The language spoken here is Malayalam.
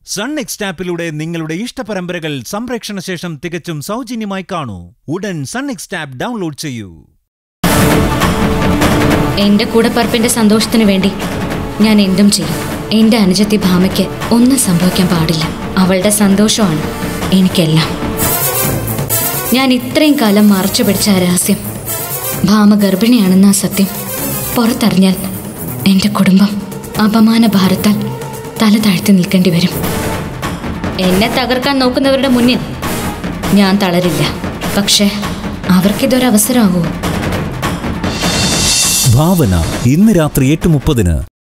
സൺ നെക്സ്റ്റ് ആപ്പിലൂടെ നിങ്ങളുടെ ഇഷ്ടപരമ്പരകൾ സംപ്രേക്ഷണ ശേഷം തികച്ചും സൗജന്യമായി കാണൂ ഉടൻ സൺ നെക്സ്റ്റ് ആപ്പ് ഡൗൺലോഡ് ചെയ്യൂ എന്റെ കൂടെപ്പറപ്പിന്റെ സന്തോഷത്തിന് വേണ്ടി ഞാൻ എന്തും ചെയ്യും എന്റെ അനുജത്തി ഭാമയ്ക്ക് ഒന്നും സംഭവിക്കാൻ പാടില്ല അവളുടെ സന്തോഷമാണ് എനിക്കെല്ലാം ഞാൻ ഇത്രയും കാലം മറച്ചു പിടിച്ച ആ രഹസ്യം ഭാമ ഗർഭിണിയാണെന്ന ആ സത്യം പുറത്തറിഞ്ഞാൽ എന്റെ കുടുംബം അപമാന ഭാരത്താൽ തല താഴ്ത്തി നിൽക്കേണ്ടി വരും എന്നെ തകർക്കാൻ നോക്കുന്നവരുടെ മുന്നിൽ ഞാൻ തളരില്ല പക്ഷേ അവർക്കിതൊരവസരമാകുമോ ഭാവന ഇന്ന് രാത്രി എട്ട് മുപ്പതിന്